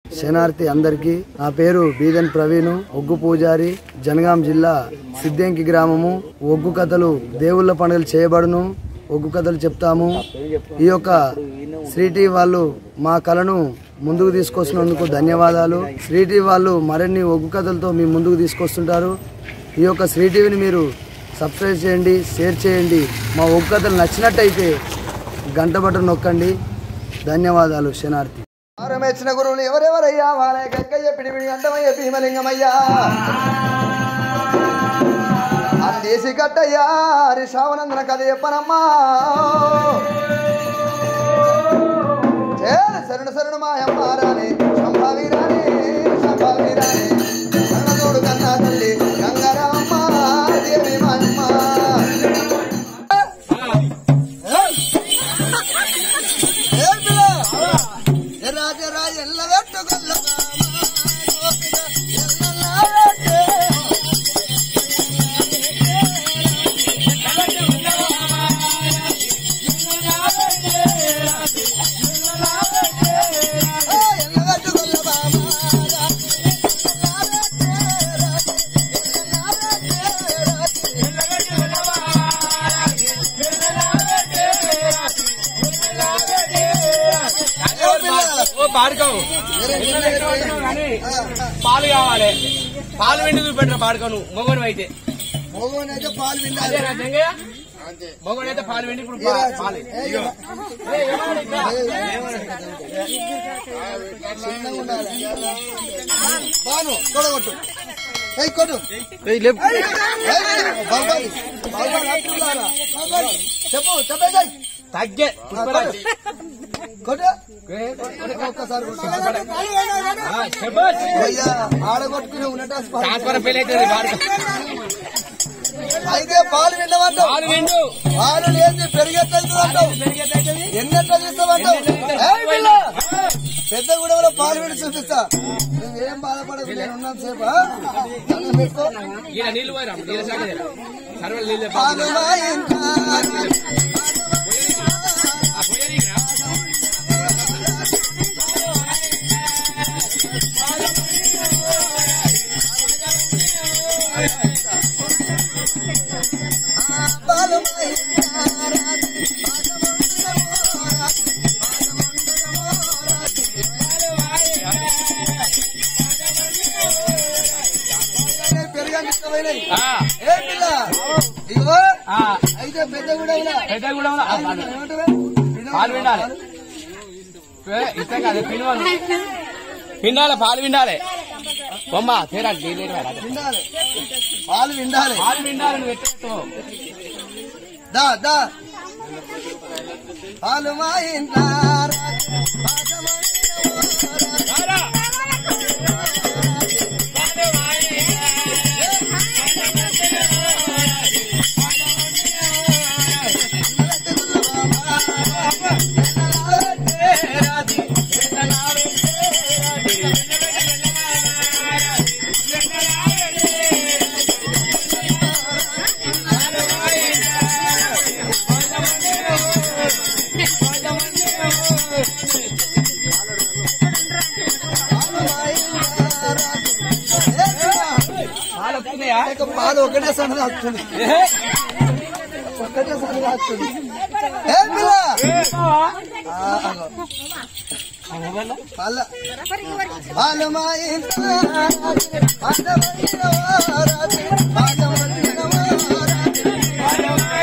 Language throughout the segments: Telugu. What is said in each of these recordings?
శనార్థి అందరికీ నా పేరు బీదన్ ప్రవీణ్ ఒగ్గు పూజారి జనగాం జిల్లా సిద్దేంకి గ్రామము ఒగ్గు కథలు దేవుళ్ళ పండుగలు చేయబడును ఒగ్గు కథలు చెప్తాము ఈ యొక్క శ్రీటీ వాళ్ళు మా కళను ముందుకు తీసుకొస్తున్నందుకు ధన్యవాదాలు శ్రీటీ వాళ్ళు మరిన్ని ఒగ్గు కథలతో మీ ముందుకు తీసుకొస్తుంటారు ఈ యొక్క శ్రీటీవీని మీరు సబ్స్క్రైబ్ చేయండి షేర్ చేయండి మా ఒగ్గు కథలు నచ్చినట్టయితే గంట బటన్ నొక్కండి ధన్యవాదాలు శనార్థి మెచ్చిన గురువులు ఎవరెవరయ్యా వాళ్ళ గక్కయ్య పిడిపిడి అంటమయ్య భీమలింగమయ్యా అందేసి కట్టయ్యా హరి శ్రావణందన కథ చెప్పనమ్మా చేర శరణు శరణు మాయమ్మ రాణి సంభావి రాణి సంభావి రాణి కన్నతోడు కన్నా తల్లి గంగారామమ్మ దేవి మాయమ్మ రాజరా ఎల్ల వెట్టుకొల్ల ఓ పాడుకోవు పాలు కావాలి పాలు వెండి చూపెట్టరా పాడుకోను మొగోడు అయితే మోగోనైతే పాలు విండాలి అదే నా జంగయ్య మొగోడు అయితే పాలు వెండి ఇప్పుడు పా- పాలు ఇగో. ఏ, ఏమన్నాడు ఇంకా? బాను కొడగొట్టు ఏయ్ కొట్టు ఏయ్, బాబాయ్, బాబాయ్, అంటున్నారా? బాబాయ్, చెప్పు చెప్పేసాయి తగ్గే పుష్పరాజు కొట్టు ఒక్కసారి కొట్టు. ఆ, శభాష్. అయ్యా ఆడగొట్టుకుని ఉన్నట్టు ట్రాన్స్ఫర్ ఫెయిల్ అవుతుంది పాడుకో అయితే పాలు విన్నవంటావు పాలు వెండు పాలు లేని పెరిగెత్తది అంటావు ఎన్నెట్లా చూస్తావంటావు ఏయ్ పిల్ల! పెద్ద కూడా పాలు విడి చూపిస్తా నువ్వేం బాధపడదు నేను ఉన్నాం సేపు ఆ? దండం పెట్టుకో. ఈయన నీళ్ళు పోయిరా నీళ్ళ సాగ సర్వలు నీళ్ళు పాలు మా ఇంట. పాలు మా ఇంట. పెరిగాక ఇష్టమైనవి. ఏ పిల్ల ఇగో అయితే పెద్ద కూడా ఇలా. పెద్ద కూడా ఉందా? ఆ, పాలు. ఏమంటావే? పాలు విండాలి ఏ, ఇస్తే కాదు పిండాలి పిండాలి పాలు విండాలి బొమ్మ తేరా నీళ్ళు వేయరా. విండాలి పాలు విండాలి పాలు విండాలి నువ్వు ఎత్తు దా దా పాలు మా ఇంట పాలు వస్తున్నాయా ఇక పాలు ఒకటే సన్న వస్తుంది ఏ? ఒకటే సన్న వస్తుంది ఏ పిల్ల ఆ, అగో. పాల పాలు మా ఇంట పాదవడిన వారాతి, పాదవడిన వారాతి.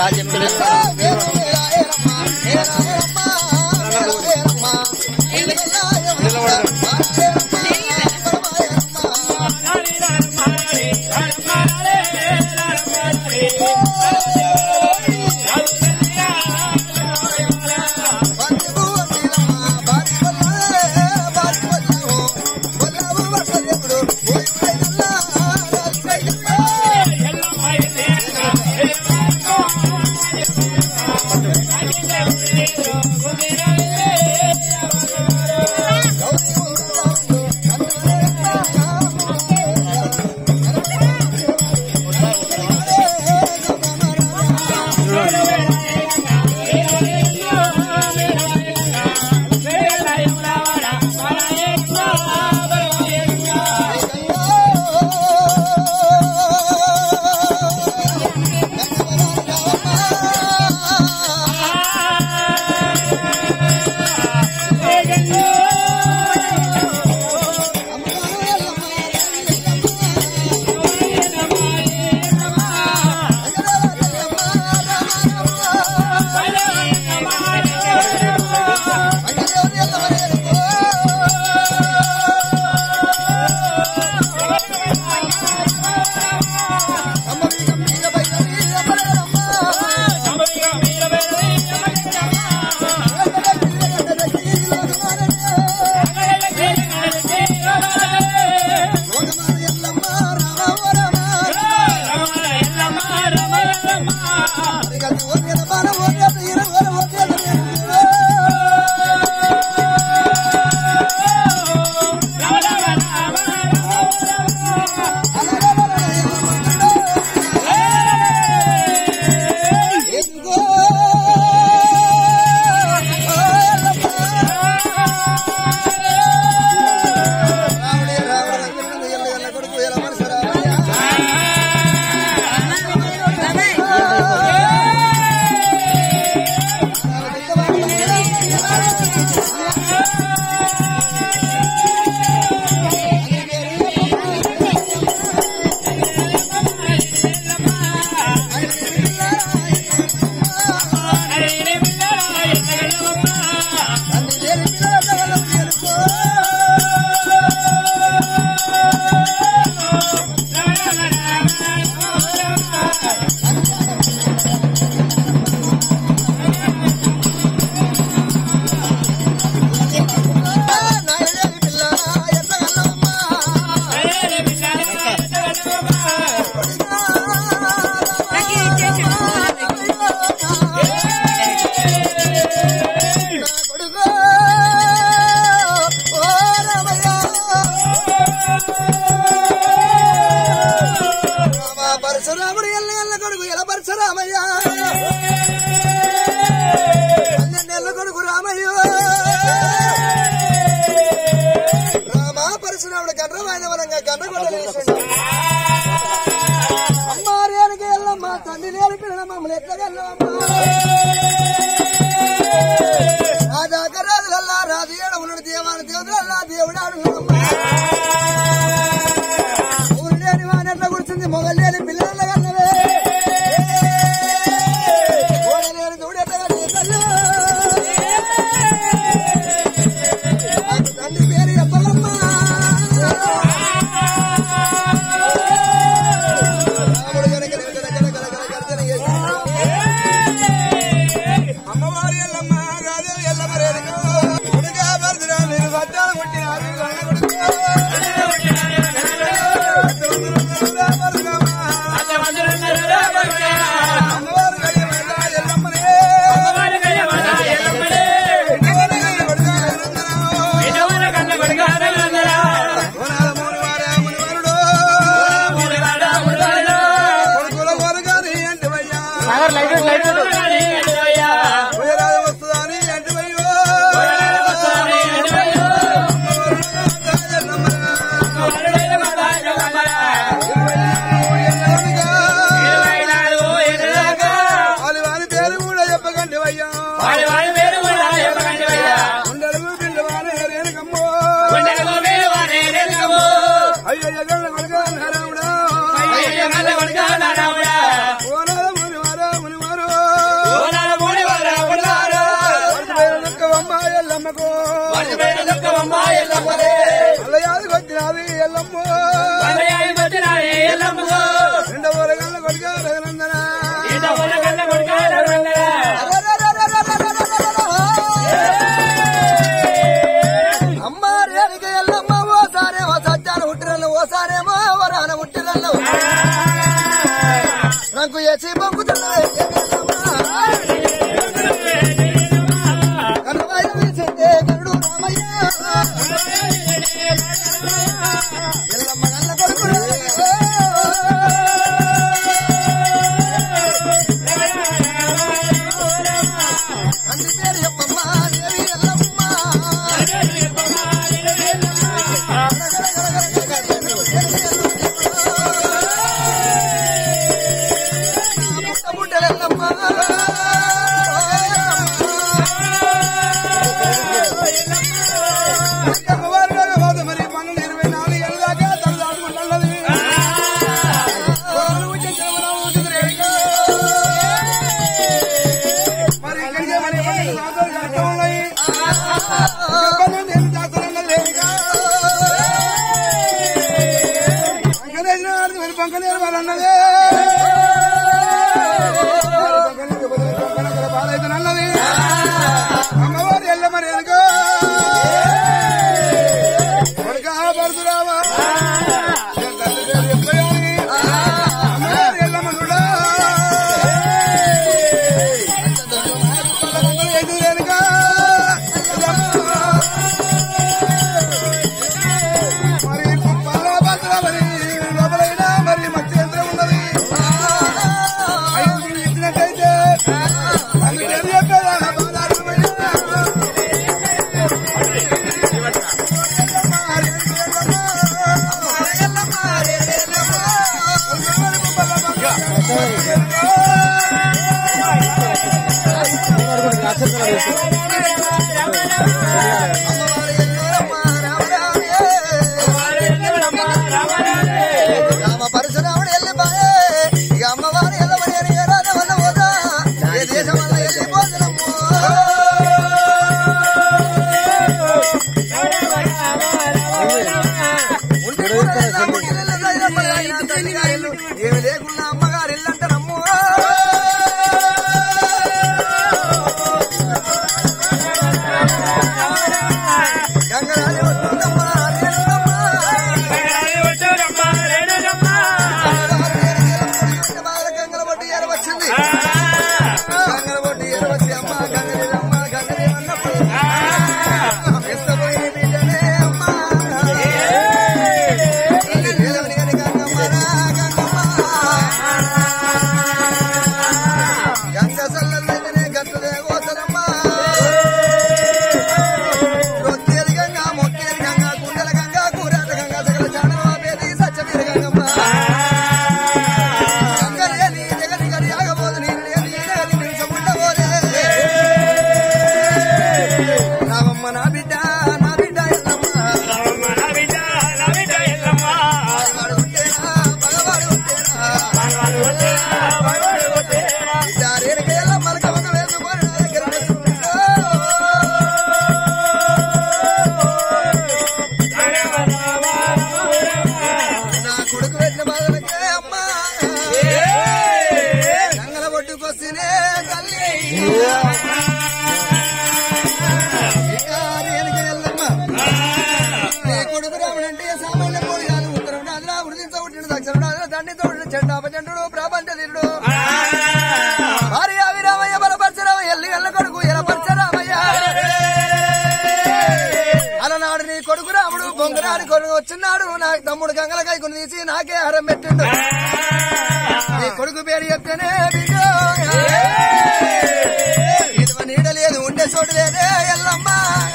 పరశురాముడు ఎల్ల ఎల్ల కొడుకు ఎల పరశురామయ్య పన్నెండేళ్ల కొడుకు రామయ్య రామ పరశురాముడు గడ్రమైన వరంగా గడ్డగొట్టలేసిండు అమ్మా రేణుకి ఎల్లమ్మ తండ్రి లేని పిల్లల మమ్మల్ని ఎట్లగల్లమ్మా రాజాక రాజులల్లా రాజు ఏడ ఉన్నాడు దేవాని దేవుడులల్లా దేవుడాడు ఊరు లేని వాని ఎట్లా కూర్చుంది మొగలు లేని పిల్లల కన్నవే ఓడ లేని దూడ ఎట్లా కన్నది తల్లి? నాకు తండ్రి పేరు చెప్పలమ్మా రాముడు గనక గనక గనక గనక గర్జన చేశాడు. అమ్మవారి ఎల్లమ్మ రాజు ఎల్లమ్మ రేణుకు కొడుకా భరతుడా మీరు వడ్డాలు కొట్టినారు గంగ కొడుకు. అమ్మవారు గయ్యమల్ల ఎల్లమ్మనే. ఓనాల మూడువారా మునివరుడు. కొడుకుల కొరగాని అంటివయ్యా. ఉయరాలు వస్తుందని అంటివయ్యో. ఎల్లమ్మగా. వారి వారి పేరు కూడా చెప్పకండి అయ్యా ఉండడుగు పిల్లవారే రేణుకమ్మో. అయ్యో ఎగళ్ళ కొడుకా నారాయణుడా. ఓనాల మునివారా మునివారు. అల్లయాది వచ్చినది ఎల్లమ్మ రెండవ వరగల్ల కొడుక రఘునందన అమ్మ రేణికి ఎల్లమ్మ ఓసారేమో సత్యాన పుట్టిరల్ల ఓసారేమో వరాన పుట్టిరల్ల నాకు ఏసి పంపుతున్నది కనుమయ్య వీసిందే కరుడు రామయ్య ఎల్లమ్మ గల్ల కొడుకురా తండ్రి పేరు చెప్పమ్మ దేవి ఎల్లమ్మ పుట్టబుట్టలు ఎల్లమ్మ మరి పన్నెండు ఇరవై నాలుగు ఏళ్ళ దాకా తను దాటుకుంటున్నది మరి ఇక్కడికే మరి పన్నెండు సంవత్సరాలు జరుగుతూ ఉన్నాయి. పన్నెండు ఏళ్ళు దాటుతున్నది లేదుగా. పంకనేసిన వాడిని మరి పంకనేరు వారు అన్నది. మరి పంకనేరు పోతే పంకనేరు బాలైతే అన్నది. అమ్మవారు ఎల్ల మరి ఎందుకో కొడుకా పరశురామా తల్లి పేరు చెప్పయాలి అమ్మవారు ఎల్లమ్మ చూడా మరి పాలభద్ర మరి లోపలైన మరి మధ్య యంత్రం ఉన్నది ఐదుగురు ఎత్తినట్టయితే తల్లి పేరు చెప్పేదా బాధారమైన రామ పరశురాముడు వెళ్ళిపోయే ఇక అమ్మవారు వెళ్ళబడి అని రాజ వల్ల పోదా ఏ దేశం వల్ల వెళ్ళిపోతున్నాము ఉంటే కూడా వెళ్ళాము, ఇల్లు సైలమ్మ ఆయన తల్లిగారిల్లు. ఏమి లేకున్నా అమ్మగారు ఇల్లంటారమ్ము గంగరాజు వస్తుందమ్మ, రేణుకమ్మ. బాగా గంగల బొడ్డు ఏర వచ్చింది గంగల బొడ్డు ఏర వచ్చి అమ్మ గంగలేదమ్మ గంగలేదన్నప్పుడు ఎత్తపోయి బిడ్డనే అమ్మ దేవుని గని గంగమ్మ రా గంగమ్మ గంగ సల్లల్లైతేనే గట్టుదే కోసరమ్మ రొట్టేది గంగ మొక్కేది గంగ కుండల గంగ కూరాట గంగ సకల చాడల ఆపేది సత్యవీర గంగమ్మ గంగలేని జగతి గడి ఆగబోదు నీరు లేని జగతి నిలిచముండబోదే. రామమ్మ నా బిడ్డ నా బిడ్డ ఎల్లమ్మ పగవాడు ఉంటేనా పగవాడు ఉంటేనా బిడ్డ రేణుక ఎల్లమ్మల కవక వేసుకొని నా దగ్గర పెట్టుకుంటా. నా కొడుకు పెట్టిన బాధలకే అమ్మా గంగల ఒడ్డుకొస్తేనే తల్లి ఇక రేణుక ఎల్లమ్మ నీ కొడుకు రాముడంటే సామాన్య కోడి కాదు ఉత్తరం రాజులా వృద్ధించ పుట్టిన దక్షిణ రాజుల తండ్రి తోడు చెండాపచండు ప్రపంచ తీరుడు భార్య అవిరామయ్య బలపరచరామయ్య ఎల్లి ఎల్ల కొడుకు ఎలపరచరామయ్య అలనాడు నీ కొడుకు రాముడు బొంగరాని కొడుకు వచ్చినాడు నా తమ్ముడు గంగల కైకుని తీసి నాకే హరం పెట్టిండు నీ కొడుకు పేరు చెప్తేనే బిడ్డ. ఇదివ నీడ లేదు ఉండే చోటు లేదే ఎల్లమ్మ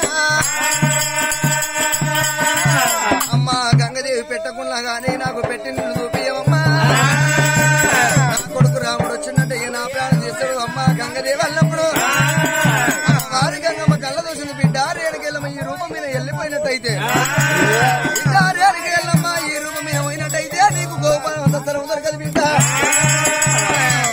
అమ్మ గంగదేవి పెట్టకుండా గానీ నాకు పెట్టిన చూపియవమ్మా నా కొడుకు రాముడు వచ్చిందంటే ఇక నా ప్రాణం తీస్తాడు అమ్మ గంగదేవి అల్లప్పుడు వారి గంగమ్మ కళ్ళ దోసింది బిడ్డ రేణుకెళ్ళమ్మ ఈ రూపం మీద వెళ్ళిపోయినట్టయితే బిడ్డ రేణుకెళ్ళమ్మ ఈ రూపం మీద పోయినట్టయితే నీకు గోపాలం అంత స్థలం దొరకదు బిడ్డ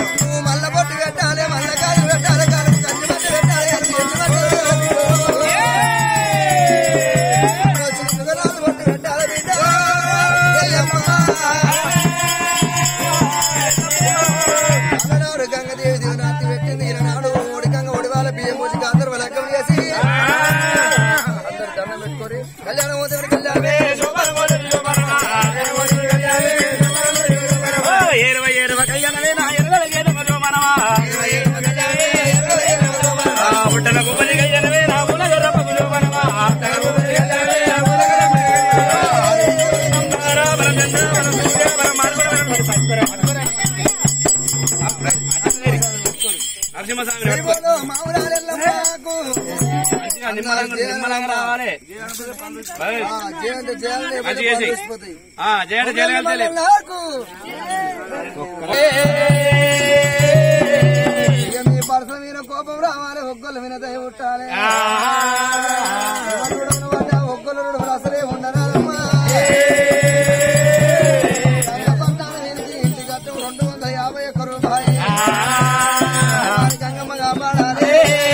నరసింహ స్వామిని పట్టుకో. సరిపోదు మామూలారెల్లమ్మకు మంచిగా నిమ్మలంగా నిమ్మలంగా రావాలి ఏయ్, ఆ, చేయండి చేయండి లేకపోతే మంచిగా చేసి. పనిచేసిపోతాయి. ఆ, చేయండి చేయగలిగితే నాకు ఇక మీ పరస మీద కోపం రావాలి ఒక్కలు మీద దయ పుట్టాలి ఎవరు పడ్డ ఒక్కలు రెండు అసలే ఉండరాదమ్మా సంగపట్నాల వీరికి ఇంటి గట్టు రెండు వందల యాభై ఒక్క రూపాయి గంగమ్మ కాపాడాలి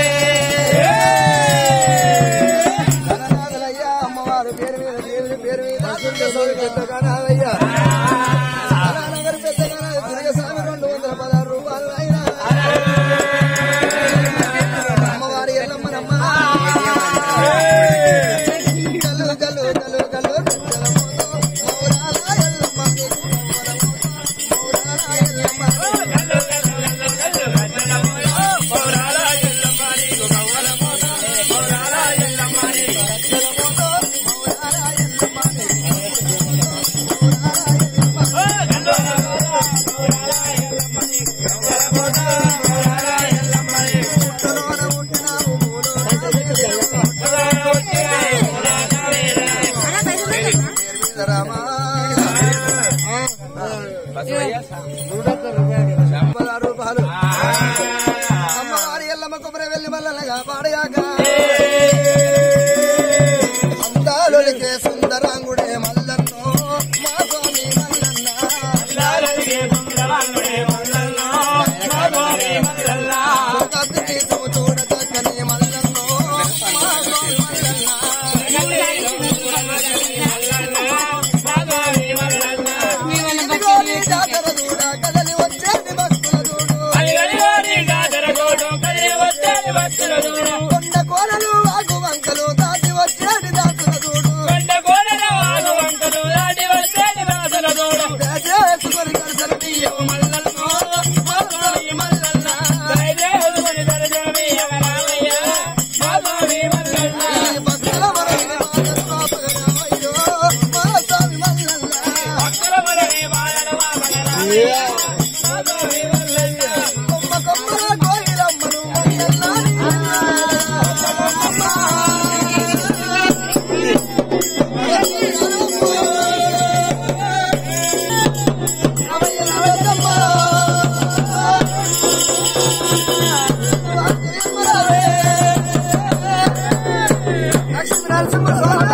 ధననాథులయ్యా అమ్మవారు పేరు మీద దేవుడి పేరు మీద సుందరస్వామి పెద్దగానాలయ్యా అలానగర్ పెద్దగానాలు దుర్గస్వామి రెండు వందల పదహారు రూపాయలు అయినా అమ్మవారి ఎల్లమ్మనమ్మ కలు కలు కలు కలు మౌరాల ఎల్లమ్మ మౌరాల ఎల్లమ్మ రామా పదహారు రూపాయలు అమ్మవారి ఎల్లమ్మ కొబ్బరి వెళ్ళి మల్లగా పాడయాక అందాలొలికే సుందరాంగుడే మల్లన్నో మా స్వామి మల్లన్న కత్తి తీసుకు చూడ చక్కని మల్లన్నో మా స్వామి మల్లన్న ఇదిగో నీ జాతర చూడ కదలి వచ్చేది భక్తుల చూడు కొండ కోనలు వాగు వంకలు దాటి వచ్చేది దాసుల చూడు దయచేసుకొని దర్శనం ఇయ్యవు మల్లన్నో మా స్వామి మల్లన్న ఈ భక్తుల వరని మాదస్వాపగరామయ్యో మా స్వామి మల్లన్న కొమ్మ కొమ్మల కోయిలమ్మను మల్లన్నాని లక్ష్మీ నరసింహ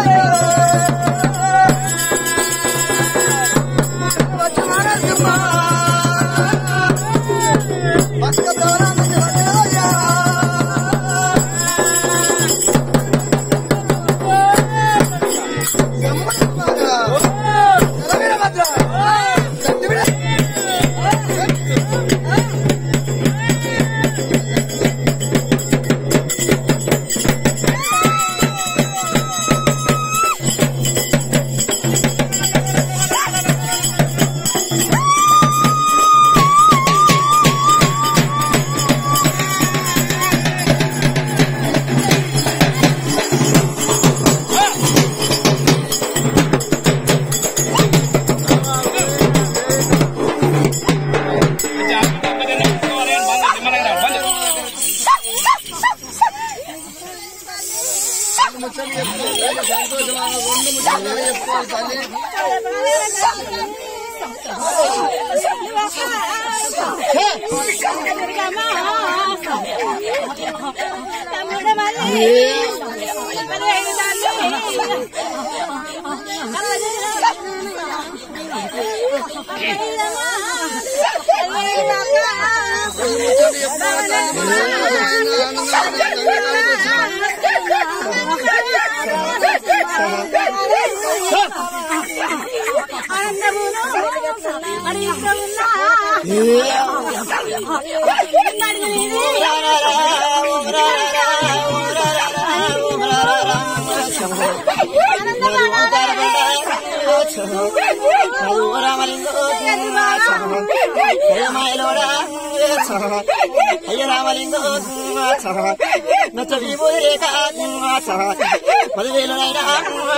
అయ్య రామలింగో నచ్చ విభూతి రేఖ పదివేలు నైనా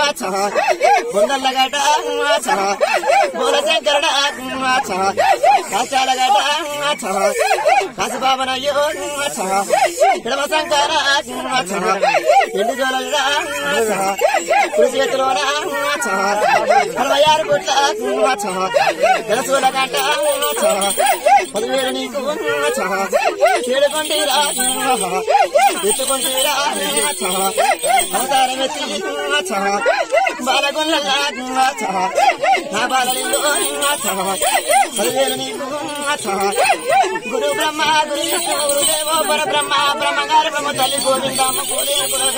బొందల్ల గట బోల శంకరుడ కాచాల గడ్డ కాసుబాబనయ్యో ఇడమ సంకార ఎండు జోల కృషి ఎత్తులోన అరవై ఆరు కోట్ల గలసూల గంట పదివేలు నీకు చేడుకొంటిరా ఎత్తుకొంటిరా అవతారం ఎత్తి బాలగొల్ల నా బాలలింగో పదివేలు నీకు గురు బ్రహ్మ గురు విష్ణు గురుదేవో పర బ్రహ్మ బ్రహ్మగారి బ్రహ్మ తల్లి గోవిందమ్మ కూలి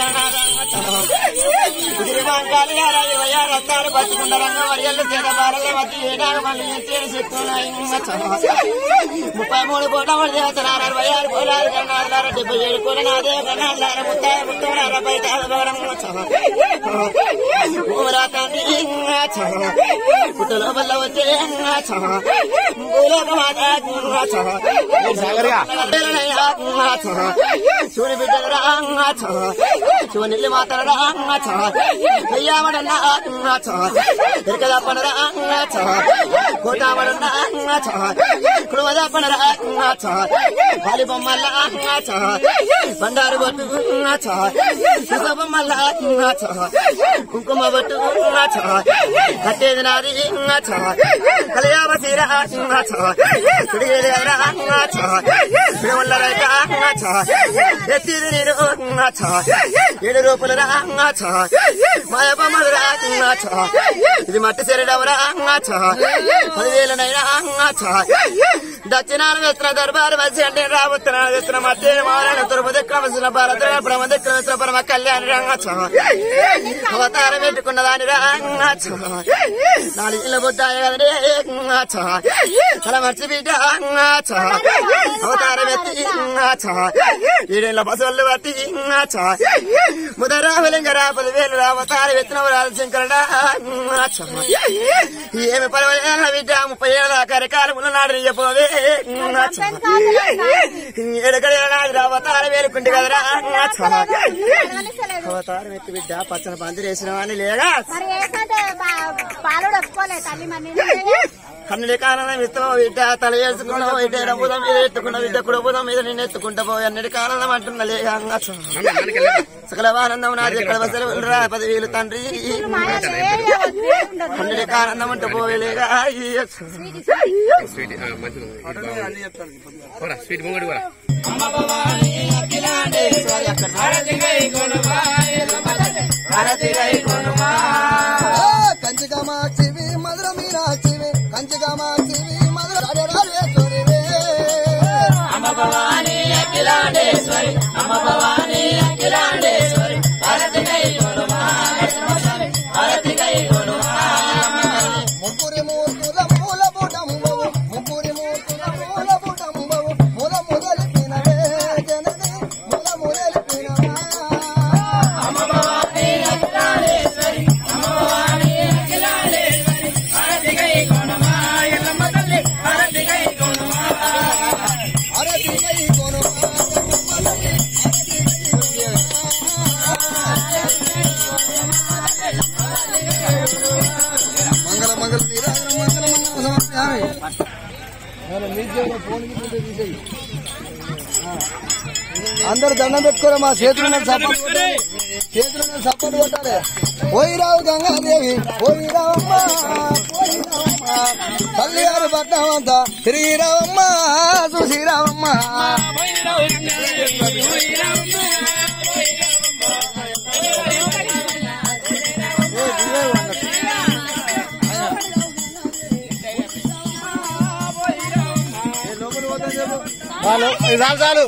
గురి వంకాలి అరవై రత్తాలు పట్టుకుంట రంగం వరియల్లు చేత బాలల మధ్య ఏడాది మళ్ళీ చేరు చెప్తున్నాయి ముప్పై మూడు కోట్ల మంది చేస్తున్నారు అరవై ఆరు కోలారు కన్నారు డెబ్బై ఏడు కోట్ల నాదే కన్నారు ముత్తాయి ముత్తున్నారు బయట పుట్టలో వల్ల వచ్చే సూర్య బిడ్డరా శివనిల్లి మాతరా అయ్యామడన్నా ఎరకదప్పనరా కోటామడన్నా కుడుమదప్పనరా పాలి బొమ్మల్లా బండారు బొట్టు కుక్క బొమ్మల్లా కుంకుమ బొట్టు కట్టేది నాది కలయామ సీర కుడిగేది ఎత్తిది నేను ఏడు రూపులు రా మాయ బొమ్మలు రా ఇది మట్టి శరీరవరా పదివేలనైనా దక్షిణాలు వేస్తున్న దర్బారు వచ్చి అంటే రాబోతున్నాను వేస్తున్న మధ్య మారణ తురుపు దిక్కున వస్తున్న భారత బ్రహ్మ దిక్కున వేస్తున్న పరమ కళ్యాణి రంగ అవతారం పెట్టుకున్న దాని రంగ నాలుగు ఇళ్ళ బుద్ధాయ కదనే తల మర్చి బిడ్డ అవతారం ఎత్తి ఏడేళ్ళ బసవల్లు బట్టి ముదరామలింగరా పదివేలు అవతారం ఎత్తిన రాజు శంకరడా ఏమి పర్వాలేదు బిడ్డ ముప్పై ఏళ్ళ కరకాలముల నాడు నియ్యపోవే ఏడకడ నాడు అవతారం వేలుకుంటే కదరా అవతారం ఎత్తి బిడ్డ పచ్చని పందిరి వేసిన వాడిని లేగా మరి ఏంటంటే పాలుడు ఒప్పుకోలే తల్లి మరి కన్నుడి కారణం ఇస్తావు బిడ్డ తల వేసుకున్నావు బిడ్డ రబుదం మీద ఎత్తుకున్న బిడ్డ కుడబుదం మీద నేను ఎత్తుకుంటా పోయి అన్నిటి కారణం అంటున్నా లేగా సకల ఆనందం నాది ఎక్కడ వసలు రా పదివేలు తండ్రి కన్నుడి కారణం అంటూ పోవేలేగా స్వీట్ మంచిది పోరా స్వీట్ ముంగడి పోరా కంచికామాక్షివి మధుర మీనాక్షివి కంచికామాక్షివి మధుర రాజరాజేశ్వరివే ముగ్గురి మూర్తుల మూల పుటంబవు ముగ్గురి మూర్తుల మూల పుటంబవు ముల ముదలిపినవే జనని ముల ముదలిపినవా అరటికై కొనుమా మంగళ మంగళ నీరాజన మంగళ మంగళ సమర్పయామి అందరు దండం పెట్టుకోరా మా చేతులు సపోర్ట్ చేతులు సపోర్ట్ కొట్టాలి పోయిరావు గంగాదేవి పోయిరావమ్మ పోయిరావమ్మ తల్లి గారు పట్నం అంతా తిరిగిరావమ్మ చూసిరావమ్మ చాలు ఇది చాలు చాలు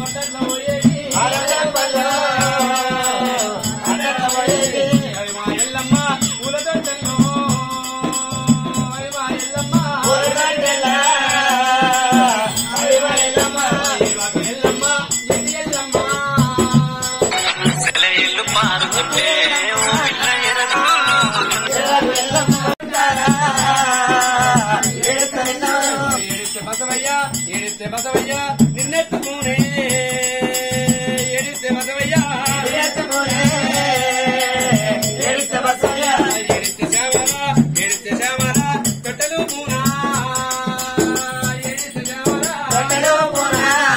అరవై ఏడిస్తే బసవయ్య ఏడిస్తే బసవయ్య నిన్నెత్తుకునే ఏడిస్తే బసవయ్య ఏడిస్తే శ్యామల ఏడిస్తే శ్యామల తొట్టెలు పూనా ఏడిస్తే శ్యామల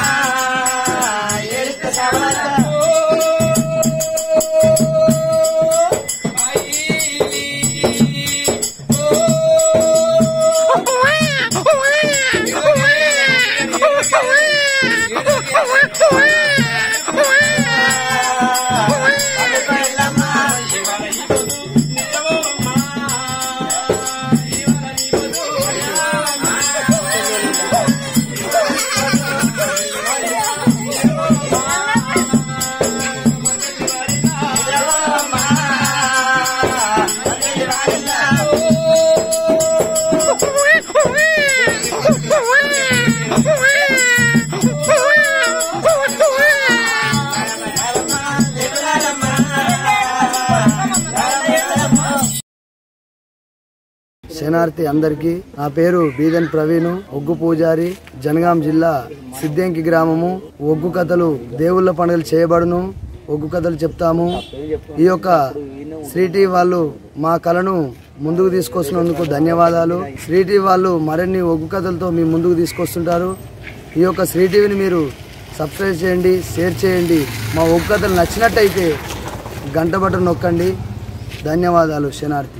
శనార్థి అందరికీ నా పేరు బీదన్ ప్రవీణ్ ఒగ్గు పూజారి జనగాం జిల్లా సిద్దేంకి గ్రామము ఒగ్గు కథలు దేవుళ్ళ పండుగలు చేయబడును ఒగ్గు కథలు చెప్తాము ఈ యొక్క శ్రీటీ వాళ్ళు మా కళను ముందుకు తీసుకొస్తున్నందుకు ధన్యవాదాలు శ్రీటీ వాళ్ళు మరిన్ని ఒగ్గు కథలతో మీ ముందుకు తీసుకొస్తుంటారు ఈ యొక్క శ్రీటీవీని మీరు సబ్స్క్రైబ్ చేయండి షేర్ చేయండి మా ఒగ్గు కథలు నచ్చినట్టయితే గంట బటన్ నొక్కండి ధన్యవాదాలు శనార్థి